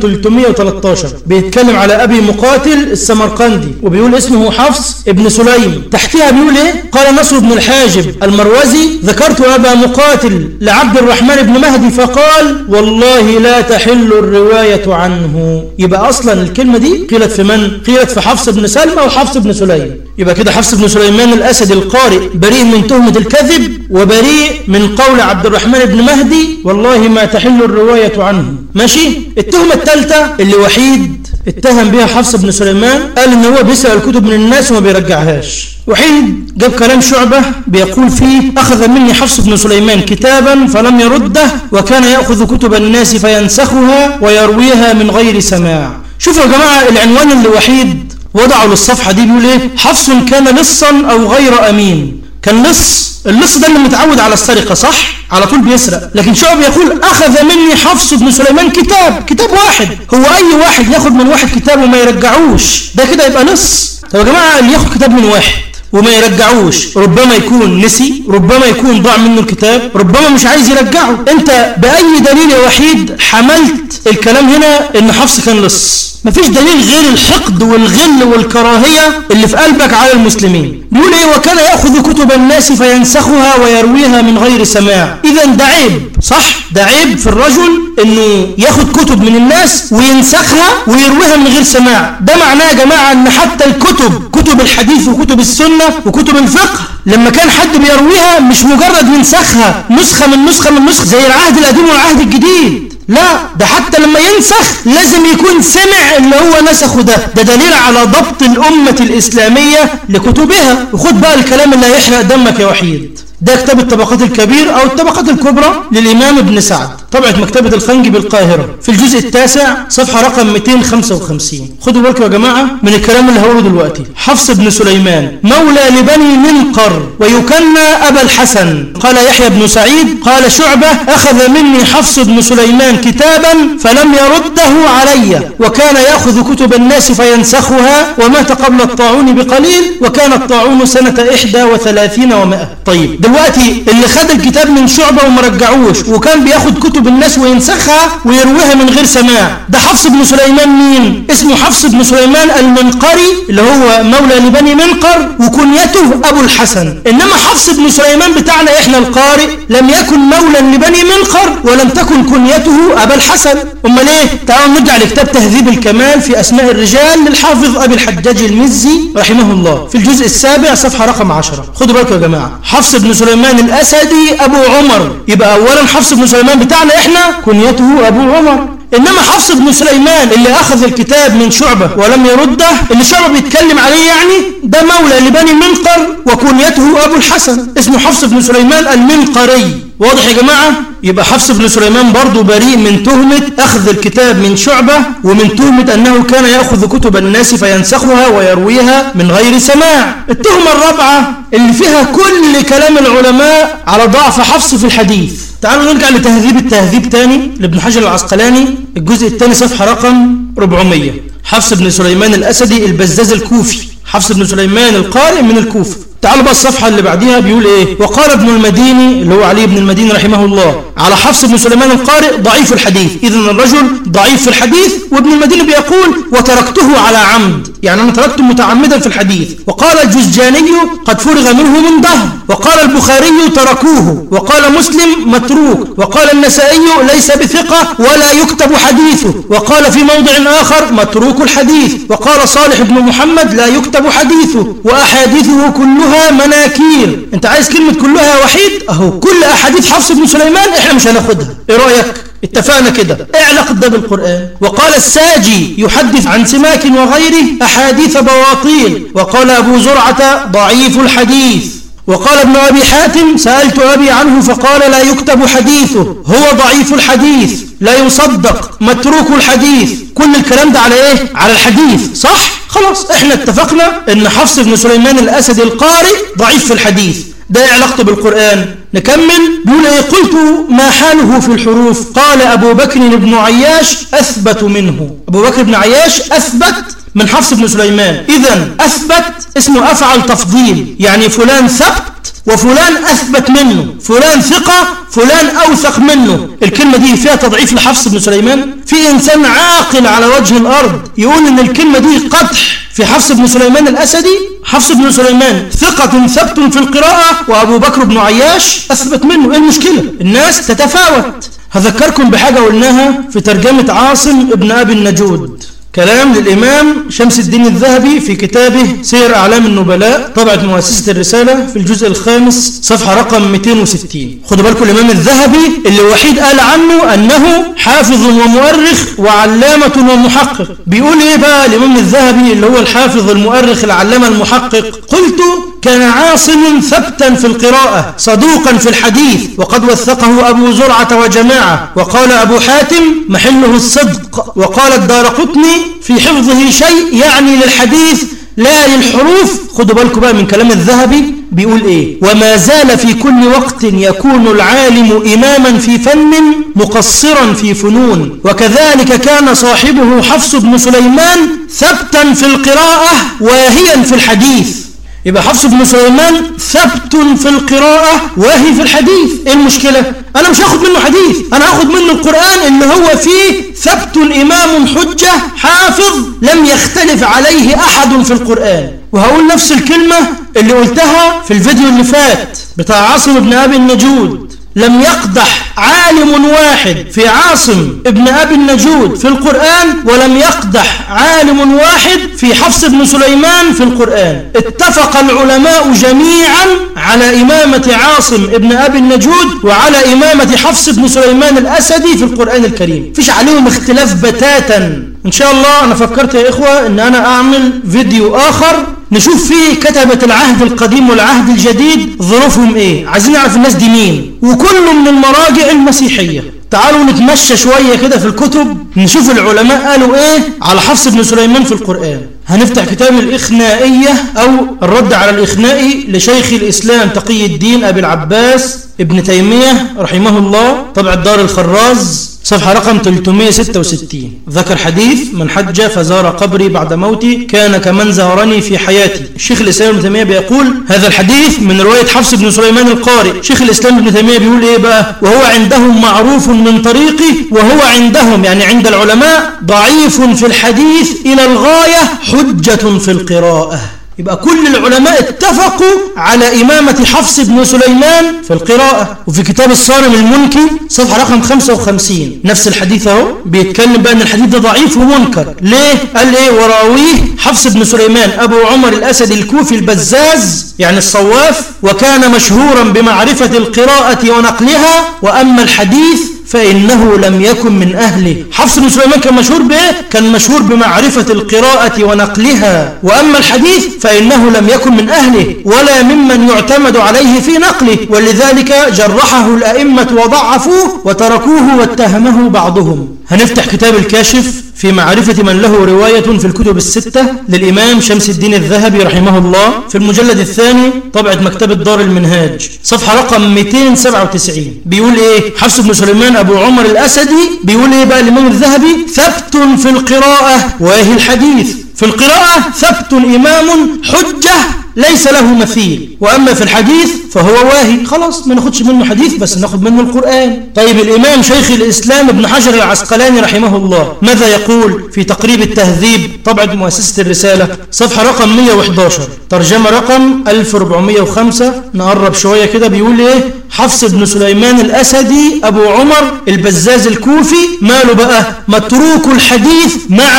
313 بيتكلم على أبي مقاتل السمرقندي وبيقول اسمه حفص ابن سليم تحتها بيقول ايه قال نصر بن الحاجب المروزي ذكرت أبا مقاتل لعبد الرحمن بن مهدي فقال والله لا تحل الرواية عنه يبقى أصلا الكلمة دي قيلت في من قيلت في حفص بن سلمى وحفص بن سليم يبقى كده حفص بن سليمان الأسد القارئ بريء من تهمة الكذب وبريء من قول عبد الرحمن بن مهدي والله ما تحل الرواية عنه ماشي التهمة الثالثة اللي وحيد اتهم بها حفص بن سليمان قال ان هو بيسرق الكتب من الناس وما بيرجعهاش وحيد جاب كلام شعبة بيقول فيه أخذ مني حفص بن سليمان كتابا فلم يرده وكان يأخذ كتب الناس فينسخها ويرويها من غير سماع شوفوا يا جماعة العنوان اللي وحيد وضعوا للصفحة دي بيقول ايه حفص كان لصا أو غير أمين كان لص اللص ده اللي متعود على السرقة صح على طول بيسرق لكن شعب يقول أخذ مني حفص بن سليمان كتاب كتاب واحد هو أي واحد ياخد من واحد كتاب وما يرجعوش ده كده يبقى لص طب يا جماعة اللي ياخد كتاب من واحد وما يرجعوش ربما يكون نسي ربما يكون ضاع منه الكتاب ربما مش عايز يرجعه انت بأي دليل يا وحيد حملت الكلام هنا ان حفص كان لص مفيش دليل غير الحقد والغل والكراهية اللي في قلبك على المسلمين بيقول ايه وكان يأخذ كتب الناس فينسخها ويرويها من غير سماع اذا ده عيب صح ده عيب في الرجل انه ياخد كتب من الناس وينسخها ويرويها من غير سماع ده معناه يا جماعة ان حتى الكتب كتب الحديث وكتب السنة وكتب الفقه لما كان حد بيرويها مش مجرد ينسخها نسخة من نسخة من نسخة زي العهد القديم والعهد الجديد لا ده حتى لما ينسخ لازم يكون سمع اللي هو نسخه ده ده دليل على ضبط الأمة الإسلامية لكتبها وخد بقى الكلام اللي هيحرق دمك يا وحيد ده كتاب الطبقات الكبير أو الطبقات الكبرى للإمام ابن سعد طبعة مكتبة الخنج بالقاهرة في الجزء التاسع صفحة رقم 255 خدوا بالكم يا جماعة من الكلام اللي هقوله دلوقتي حفص بن سليمان مولى لبني منقر ويكنى أبا الحسن قال يحيى بن سعيد قال شعبة أخذ مني حفص بن سليمان كتابا فلم يرده علي وكان يأخذ كتب الناس فينسخها ومات قبل الطاعون بقليل وكان الطاعون سنة إحدى وثلاثين ومائة طيب دلوقتي اللي خد الكتاب من شعبة وما رجعوش وكان بياخد كتب الناس وينسخها ويرويها من غير سماع ده حفص بن سليمان مين اسمه حفص بن سليمان المنقري اللي هو مولى لبني منقر وكنيته أبو الحسن إنما حفص بن سليمان بتاعنا إحنا القارئ لم يكن مولى لبني منقر ولم تكن كنيته أبا الحسن أمال إيه تعالوا نرجع لكتاب تهذيب الكمال في أسماء الرجال للحافظ أبي الحجاج المزي رحمه الله في الجزء السابع صفحة رقم 10 خدوا بالكم يا جماعة حفص بن سليمان الأسدي أبو عمر يبقى أولا حفص بن سليمان بتاعنا إحنا كنيته أبو عمر إنما حفص بن سليمان اللي أخذ الكتاب من شعبة ولم يرده اللي شعبة بيتكلم عليه يعني ده مولى لبني منقر وكنيته أبو الحسن اسمه حفص بن سليمان المنقري واضح يا جماعة يبقى حفص بن سليمان برضو بريء من تهمة أخذ الكتاب من شعبة ومن تهمة أنه كان يأخذ كتب الناس فينسخها ويرويها من غير سماع التهمة الرابعة اللي فيها كل كلام العلماء على ضعف حفص في الحديث تعالوا نرجع لتهذيب التهذيب تاني لابن حجر العسقلاني الجزء الثاني صفحة رقم 400 حفص بن سليمان الأسدي البزاز الكوفي حفص بن سليمان القارئ من الكوفة تعالوا بقى الصفحة اللي بعديها بيقول ايه وقال ابن المديني اللي هو علي بن المديني رحمه الله على حفص بن سليمان القارئ ضعيف الحديث اذا الرجل ضعيف في الحديث وابن المديني بيقول وتركته على عمد يعني انا تركته متعمدا في الحديث وقال الجزجاني قد فرغ منه من ظهر وقال البخاري تركوه وقال مسلم متروك وقال النسائي ليس بثقة ولا يكتب حديثه وقال في موضع آخر متروك الحديث وقال صالح بن محمد لا يكتب حديثه وأحاديثه كلها مناكير انت عايز كلمة كلها يا وحيد اهو كل أحاديث حفص بن سليمان احنا مش هناخدها ايه رأيك اتفقنا كده ايه علاقة ده بالقرآن وقال الساجي يحدث عن سماك وغيره أحاديث بواطيل وقال أبو زرعة ضعيف الحديث وقال ابن أبي حاتم سألت أبي عنه فقال لا يكتب حديثه هو ضعيف الحديث لا يصدق متروك الحديث كل الكلام ده على ايه على الحديث صح خلاص احنا اتفقنا ان حفص بن سليمان الأسد القارئ ضعيف في الحديث ده ايه علاقته بالقرآن نكمل بيقول ايه قلت ما حاله في الحروف قال أبو بكر بن عياش أثبت منه أبو بكر بن عياش أثبت من حفص بن سليمان إذا أثبت اسمه أفعل تفضيل يعني فلان ثبت وفلان أثبت منه فلان ثقة فلان أوثق منه الكلمة دي فيها تضعيف لحفص بن سليمان في إنسان عاقل على وجه الأرض يقول إن الكلمة دي قدح في حفص بن سليمان الأسدي حفص بن سليمان ثقة ثبت في القراءة وأبو بكر بن عياش أثبت منه إيه المشكلة الناس تتفاوت هذكركم بحاجة قلناها في ترجمة عاصم ابن أبي النجود كلام للإمام شمس الدين الذهبي في كتابه سير أعلام النبلاء طبعة مؤسسة الرسالة في الجزء الخامس صفحة رقم 260 خدوا بالكم الإمام الذهبي اللي وحيد قال عنه أنه حافظ ومؤرخ وعلامة ومحقق بيقول إيه بقى الإمام الذهبي اللي هو الحافظ المؤرخ العلامة المحقق قلت كان عاصم ثبتا في القراءة صدوقا في الحديث وقد وثقه أبو زرعة وجماعة وقال أبو حاتم محله الصدق وقال الدار قطني في حفظه شيء يعني للحديث لا للحروف خدوا بالكم بقى من كلام الذهبي بيقول ايه وما زال في كل وقت يكون العالم إماما في فن مقصرا في فنون وكذلك كان صاحبه حفص بن سليمان ثبتا في القراءة واهيا في الحديث يبقى حفص بن سليمان ثبت في القراءة وهي في الحديث ايه المشكلة انا مش هاخد منه حديث انا هاخد منه القرآن اللي هو فيه ثبت امام حجة حافظ لم يختلف عليه احد في القرآن وهقول نفس الكلمة اللي قلتها في الفيديو اللي فات بتاع عاصم بن ابي النجود لم يقدح عالم واحد في عاصم ابن أبي النجود في القرآن ولم يقدح عالم واحد في حفص بن سليمان في القرآن اتفق العلماء جميعا على إمامة عاصم ابن أبي النجود وعلى إمامة حفص بن سليمان الأسدي في القرآن الكريم فيش عليهم اختلاف بتاتا إن شاء الله أنا فكرت يا إخوة أن أنا أعمل فيديو آخر نشوف فيه كتبة العهد القديم والعهد الجديد ظروفهم ايه عايزين نعرف الناس دي مين وكله من المراجع المسيحية تعالوا نتمشى شوية كده في الكتب نشوف العلماء قالوا ايه على حفص بن سليمان في القرآن هنفتح كتاب الإخنائية أو الرد على الإخنائي لشيخ الإسلام تقي الدين أبي العباس ابن تيمية رحمه الله طبع الدار الخراز صفحة رقم 366 ذكر حديث من حج فزار قبري بعد موتي كان كمن زارني في حياتي الشيخ الإسلام ابن تيمية بيقول هذا الحديث من رواية حفص بن سليمان القارئ شيخ الإسلام ابن تيمية بيقول إيه بقى وهو عندهم معروف من طريقه وهو عندهم يعني عند العلماء ضعيف في الحديث إلى الغاية حجة في القراءة يبقى كل العلماء اتفقوا على إمامة حفص بن سليمان في القراءة وفي كتاب الصارم المنكي صفحة رقم 55 نفس الحديث اهو بيتكلم بقى ان الحديث ده ضعيف ومنكر ليه؟ قال ايه وراويه حفص بن سليمان أبو عمر الأسد الكوفي البزاز يعني الصواف وكان مشهورا بمعرفة القراءة ونقلها وأما الحديث فإنه لم يكن من أهله حفص بن سليمان كان مشهور بإيه؟ كان مشهور بمعرفة القراءة ونقلها وأما الحديث فإنه لم يكن من أهله ولا ممن يعتمد عليه في نقله ولذلك جرحه الأئمة وضعفوه وتركوه واتهمه بعضهم هنفتح كتاب الكاشف في معرفة من له رواية في الكتب الستة للإمام شمس الدين الذهبي رحمه الله في المجلد الثاني طبعة مكتبة دار المنهاج صفحة رقم 297 بيقول إيه حفص بن سليمان أبو عمر الأسدي بيقول إيه بقى الإمام الذهبي ثبت في القراءة واهي الحديث في القراءة ثبت إمام حجة ليس له مثيل وأما في الحديث فهو واهي خلاص ما ناخدش منه حديث بس ناخد منه القرآن طيب الإمام شيخ الإسلام ابن حجر العسقلاني رحمه الله ماذا يقول في تقريب التهذيب طبعة مؤسسة الرسالة صفحة رقم 111 ترجمة رقم 1405 نقرب شوية كده بيقول إيه حفص بن سليمان الأسدي أبو عمر البزاز الكوفي ماله بقى متروك الحديث مع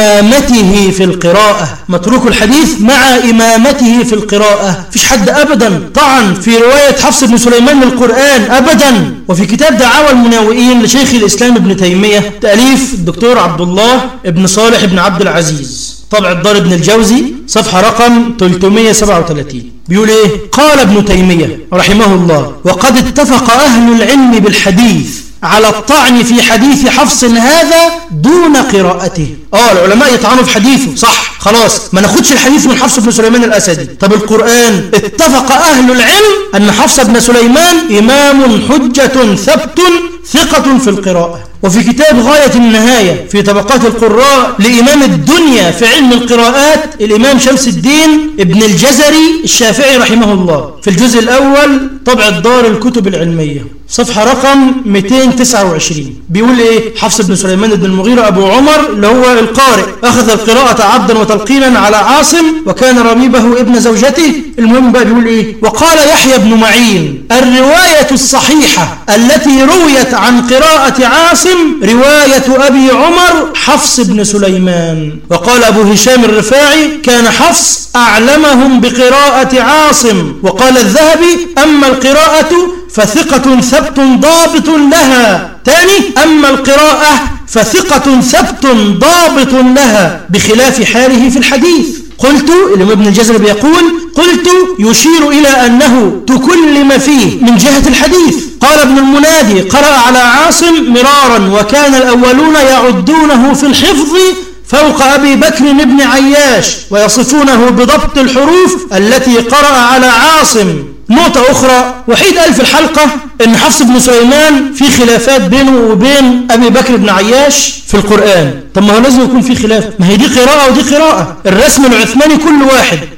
إمامته في القراءة متروك الحديث مع إمامته في القراءة فيش حد أبدا طعن في رواية حفص بن سليمان للقرآن أبدا وفي كتاب دعاوى المناوئين لشيخ الإسلام ابن تيمية تأليف الدكتور عبد الله ابن صالح ابن عبد العزيز طبع الدار ابن الجوزي صفحة رقم 337 بيقول ايه قال ابن تيمية رحمه الله وقد اتفق أهل العلم بالحديث على الطعن في حديث حفص هذا دون قراءته اه العلماء يطعنوا في حديثه صح خلاص ما ناخدش الحديث من حفص بن سليمان الأسدي طب القرآن اتفق أهل العلم أن حفص بن سليمان إمام حجة ثبت ثقة في القراءة وفي كتاب غاية النهاية في طبقات القراء لإمام الدنيا في علم القراءات الإمام شمس الدين ابن الجزري الشافعي رحمه الله في الجزء الأول طبع الدار الكتب العلمية صفحة رقم 229 بيقول إيه حفص بن سليمان بن المغيرة أبو عمر اللي هو القارئ أخذ القراءة عبدا وتلقينا على عاصم وكان رميبه ابن زوجته المهم بقى بيقول إيه وقال يحيى بن معين الرواية الصحيحة التي رويت عن قراءة عاصم رواية أبي عمر حفص بن سليمان وقال أبو هشام الرفاعي كان حفص أعلمهم بقراءة عاصم وقال الذهبي أما القراءة فثقة ثبت ضابط لها تاني أما القراءة فثقة ثبت ضابط لها بخلاف حاله في الحديث قلت الإمام ابن الجزر بيقول قلت يشير إلى أنه تكلم فيه من جهة الحديث قال ابن المنادي قرأ على عاصم مرارا وكان الأولون يعدونه في الحفظ فوق أبي بكر بن عياش ويصفونه بضبط الحروف التي قرأ على عاصم نقطة أخرى وحيد قال في الحلقة أن حفص بن سليمان في خلافات بينه وبين أبي بكر بن عياش في القرآن طب ما هو لازم يكون في خلاف ما هي دي قراءة ودي قراءة الرسم العثماني كل واحد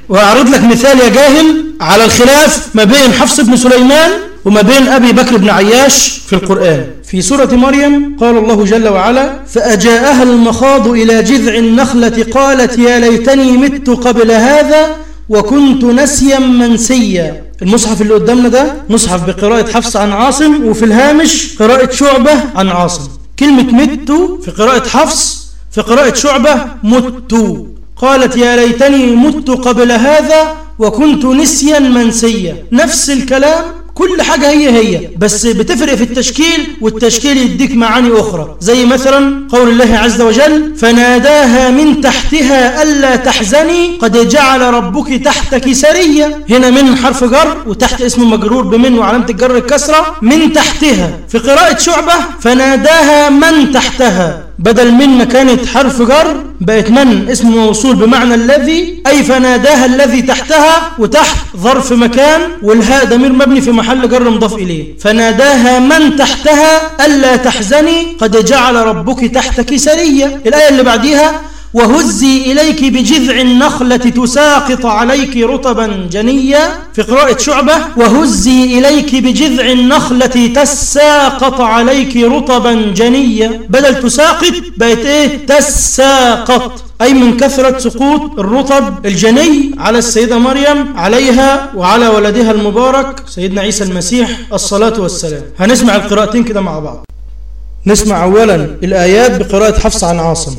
وأعرض لك مثال يا جاهل على الخلاف ما بين حفص بن سليمان وما بين أبي بكر بن عياش في القرآن في سورة مريم قال الله جل وعلا فأجاءها المخاض إلى جذع النخلة قالت يا ليتني مت قبل هذا وكنت نسيا منسيا المصحف اللي قدامنا ده مصحف بقراءة حفص عن عاصم وفي الهامش قراءة شعبة عن عاصم كلمة مت في قراءة حفص في قراءة شعبة مت قالت يا ليتني مت قبل هذا وكنت نسيا منسيا نفس الكلام كل حاجة هي هي بس بتفرق في التشكيل والتشكيل يديك معاني أخرى زي مثلا قول الله عز وجل فناداها من تحتها ألا تحزني قد جعل ربك تحتك سريا هنا من حرف جر وتحت اسم مجرور بمن وعلامة الجر الكسرة من تحتها في قراءة شعبة فناداها من تحتها بدل من ما كانت حرف جر بقت من اسم موصول بمعنى الذي أي فناداها الذي تحتها وتحت ظرف مكان والهاء ضمير مبني في محل جر مضاف إليه فناداها من تحتها ألا تحزني قد جعل ربك تحتك سريا الآية اللي بعديها وهزي إليك بجذع النخلة تساقط عليك رطبا جنيا في قراءة شعبة وهزي إليك بجذع النخلة تساقط عليك رطبا جنيا بدل تساقط بقت إيه تساقط أي من كثرة سقوط الرطب الجني على السيدة مريم عليها وعلى ولدها المبارك سيدنا عيسى المسيح الصلاة والسلام هنسمع القراءتين كده مع بعض نسمع أولا الآيات بقراءة حفص عن عاصم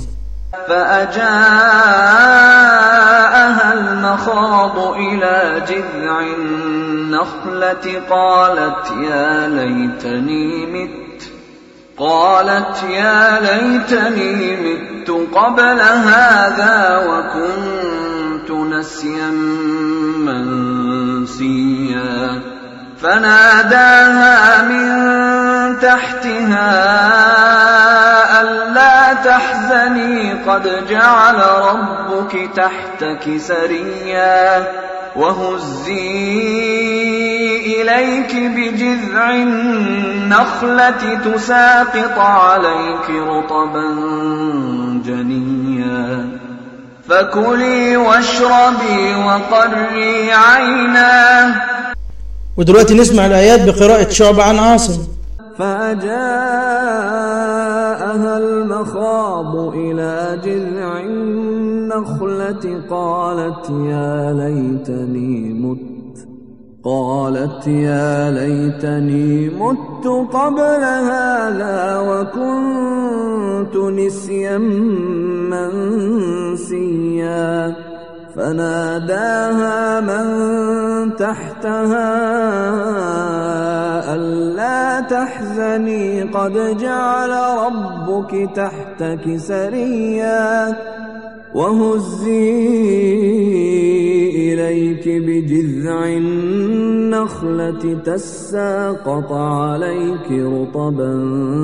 فأجاءها المخاض إلى جذع النخلة قالت يا ليتني مت قالت يا ليتني مت قبل هذا وكنت نسيا منسيا فناداها من تحتها ألا تحزني قد جعل ربك تحتك سريا وهزي إليك بجذع النخلة تساقط عليك رطبا جنيا فكلي واشربي وقري عينا ودلوقتي نسمع الآيات بقراءة شعبة عن عاصم فأجاءها المخاض إلى جذع النخلة قالت يا ليتني مت قالت يا ليتني مت قبل هذا وكنت نسيا منسيا فناداها من تحتها ألا تحزني قد جعل ربك تحتك سريا وهزي إليك بجذع النخلة تساقط عليك رطبا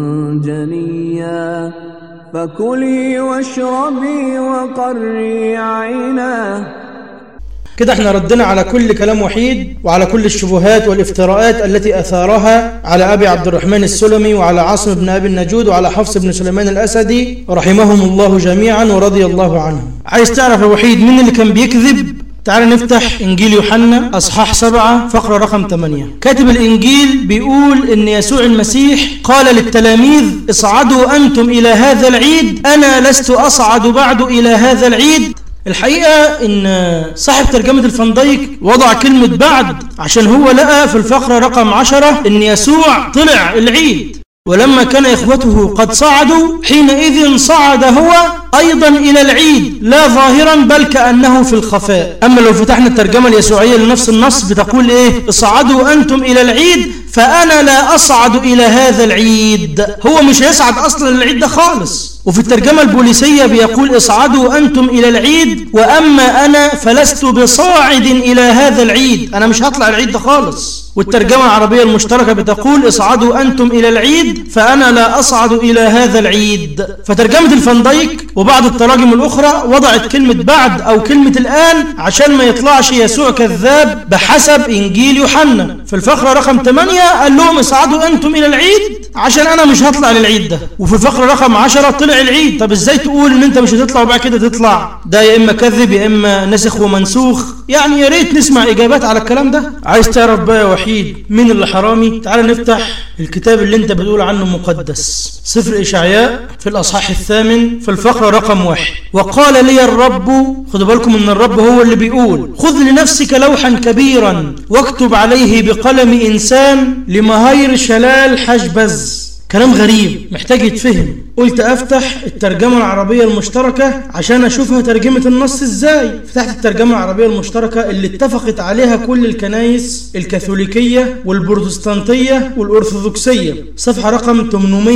جنيا فكلي واشربي وقري عينا كده احنا ردنا على كل كلام وحيد وعلى كل الشبهات والافتراءات التي أثارها على أبي عبد الرحمن السلمي وعلى عاصم بن أبي النجود وعلى حفص بن سليمان الأسدي رحمهم الله جميعا ورضي الله عنهم عايز تعرف يا وحيد مين اللي كان بيكذب تعال نفتح إنجيل يوحنا أصحاح سبعة فقرة رقم 8 كاتب الإنجيل بيقول إن يسوع المسيح قال للتلاميذ اصعدوا أنتم إلى هذا العيد أنا لست أصعد بعد إلى هذا العيد الحقيقة إن صاحب ترجمة الفنديك وضع كلمة بعد عشان هو لقى في الفقرة رقم عشرة إن يسوع طلع العيد ولما كان إخوته قد صعدوا حينئذ صعد هو أيضا إلى العيد لا ظاهرا بل كأنه في الخفاء أما لو فتحنا الترجمة اليسوعية لنفس النص بتقول إيه اصعدوا أنتم إلى العيد فأنا لا أصعد إلى هذا العيد هو مش هيصعد أصلا العيد ده خالص وفي الترجمة البوليسية بيقول اصعدوا أنتم إلى العيد وأما أنا فلست بصاعد إلى هذا العيد أنا مش هطلع العيد ده خالص والترجمة العربية المشتركة بتقول اصعدوا أنتم إلى العيد فأنا لا أصعد إلى هذا العيد فترجمة الفنديك وبعض التراجم الأخرى وضعت كلمة بعد أو كلمة الآن عشان ما يطلعش يسوع كذاب بحسب إنجيل يوحنا في الفقرة رقم 8 قال لهم اصعدوا أنتم إلى العيد عشان أنا مش هطلع للعيد ده وفي الفقرة رقم 10 طلع العيد طب إزاي تقول إن أنت مش هتطلع وبعد كده تطلع ده يا إما كذب يا إما نسخ ومنسوخ يعني يا ريت نسمع إجابات على الكلام ده عايز تعرف بقى يا وحيد مين اللي حرامي تعال نفتح الكتاب اللي انت بتقول عنه مقدس سفر إشعياء في الأصحاح الثامن في الفقرة رقم واحد وقال لي الرب خدوا بالكم ان الرب هو اللي بيقول خذ لنفسك لوحا كبيرا واكتب عليه بقلم إنسان لمهير شلال حجبز كلام غريب محتاج يتفهم قلت افتح الترجمة العربية المشتركة عشان اشوفها ترجمة النص ازاي فتحت الترجمة العربية المشتركة اللي اتفقت عليها كل الكنايس الكاثوليكية والبروتستانتية والارثوذكسية صفحة رقم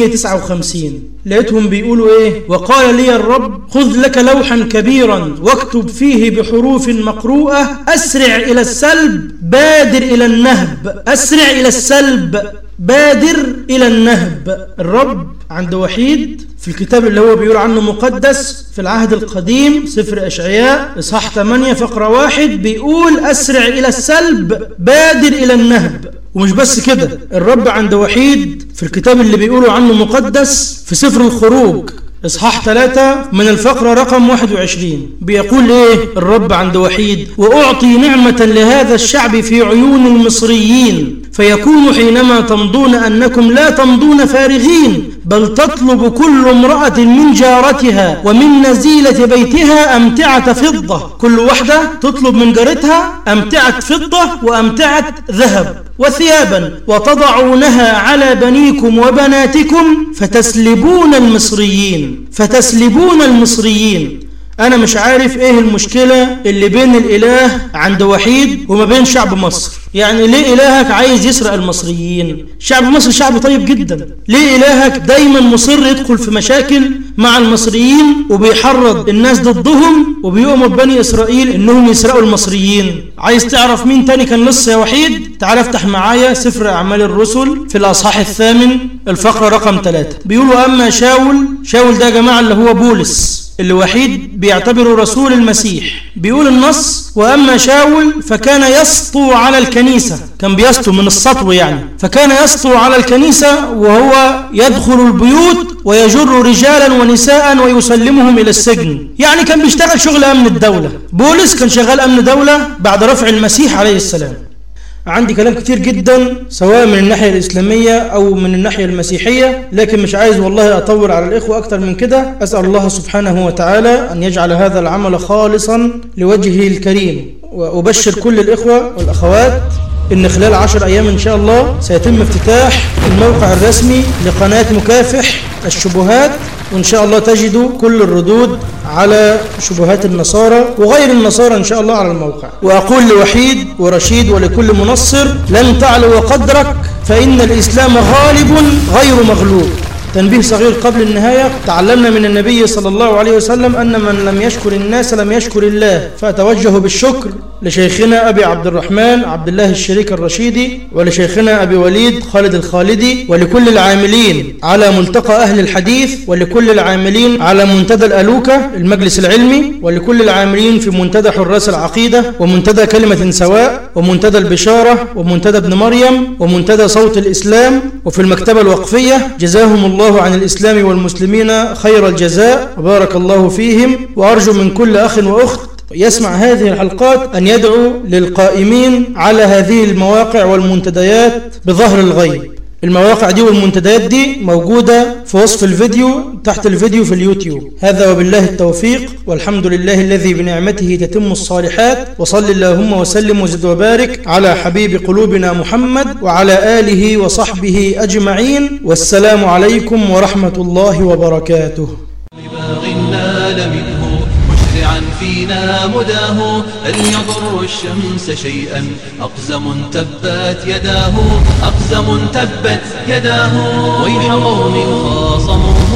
859 لقيتهم بيقولوا ايه وقال لي الرب خذ لك لوحا كبيرا واكتب فيه بحروف مقروءة اسرع الى السلب بادر الى النهب اسرع الى السلب بادر إلى النهب الرب عند وحيد في الكتاب اللي هو بيقول عنه مقدس في العهد القديم سفر أشعياء إصحاح 8 فقرة واحد بيقول أسرع إلى السلب بادر إلى النهب ومش بس كده الرب عند وحيد في الكتاب اللي بيقولوا عنه مقدس في سفر الخروج إصحاح 3 من الفقرة رقم 21 بيقول إيه الرب عند وحيد وأعطي نعمة لهذا الشعب في عيون المصريين فيكون حينما تمضون أنكم لا تمضون فارغين بل تطلب كل امرأة من جارتها ومن نزيلة بيتها أمتعة فضة كل واحدة تطلب من جارتها أمتعة فضة وأمتعة ذهب وثيابا وتضعونها على بنيكم وبناتكم فتسلبون المصريين فتسلبون المصريين أنا مش عارف إيه المشكلة اللي بين الإله عند وحيد وما بين شعب مصر يعني ليه إلهك عايز يسرق المصريين شعب مصر شعب طيب جدا ليه إلهك دايما مصر يدخل في مشاكل مع المصريين وبيحرض الناس ضدهم وبيؤمر بني إسرائيل إنهم يسرقوا المصريين عايز تعرف مين تاني كان لص يا وحيد تعال افتح معايا سفر أعمال الرسل في الأصحاح الثامن الفقرة رقم ثلاثة بيقولوا أما شاول شاول ده يا جماعة اللي هو بولس اللي وحيد بيعتبره رسول المسيح بيقول النص وأما شاول فكان يسطو على الكنيسة كان بيسطو من السطو يعني فكان يسطو على الكنيسة وهو يدخل البيوت ويجر رجالا ونساء ويسلمهم إلى السجن يعني كان بيشتغل شغل أمن الدولة بولس كان شغال أمن دولة بعد رفع المسيح عليه السلام عندي كلام كتير جدا سواء من الناحية الإسلامية أو من الناحية المسيحية لكن مش عايز والله أطول على الإخوة أكتر من كده أسأل الله سبحانه وتعالى أن يجعل هذا العمل خالصا لوجهه الكريم وأبشر كل الإخوة والأخوات إن خلال عشر أيام إن شاء الله سيتم افتتاح الموقع الرسمي لقناة مكافح الشبهات وإن شاء الله تجدوا كل الردود على شبهات النصارى وغير النصارى إن شاء الله على الموقع وأقول لوحيد ورشيد ولكل منصر لن تعلو قدرك فإن الإسلام غالب غير مغلوب تنبيه صغير قبل النهاية تعلمنا من النبي صلى الله عليه وسلم أن من لم يشكر الناس لم يشكر الله فأتوجه بالشكر لشيخنا أبي عبد الرحمن عبد الله الشريك الرشيدي ولشيخنا أبي وليد خالد الخالدي ولكل العاملين على ملتقى أهل الحديث ولكل العاملين على منتدى الألوكة المجلس العلمي ولكل العاملين في منتدى حراس العقيدة ومنتدى كلمة سواء ومنتدى البشارة ومنتدى ابن مريم ومنتدى صوت الإسلام وفي المكتبة الوقفية جزاهم الله عن الإسلام والمسلمين خير الجزاء وبارك الله فيهم وأرجو من كل أخ وأخت يسمع هذه الحلقات أن يدعو للقائمين على هذه المواقع والمنتديات بظهر الغيب المواقع دي والمنتديات دي موجودة في وصف الفيديو تحت الفيديو في اليوتيوب هذا وبالله التوفيق والحمد لله الذي بنعمته تتم الصالحات وصل اللهم وسلم وزد وبارك على حبيب قلوبنا محمد وعلى آله وصحبه أجمعين والسلام عليكم ورحمة الله وبركاته بباغ نال منه مشرعا فينا مداه هل يضر الشمس شيئا أقزم تبت يداه أقزم تبت يداه ويح قوم خاصموه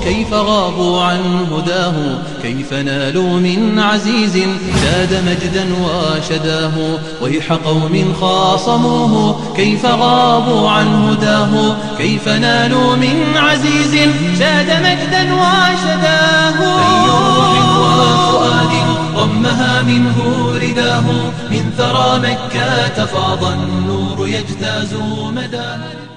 كيف غابوا عن هداه كيف نالوا من عزيز زاد مجدا وشداه ويح قوم خاصموه كيف غابوا عن هداه كيف نالوا من عزيز زاد مجدا وشداه أي روح وفؤاد ضمها منه رداه من ثرى مكة فاض النور يجتاز مداه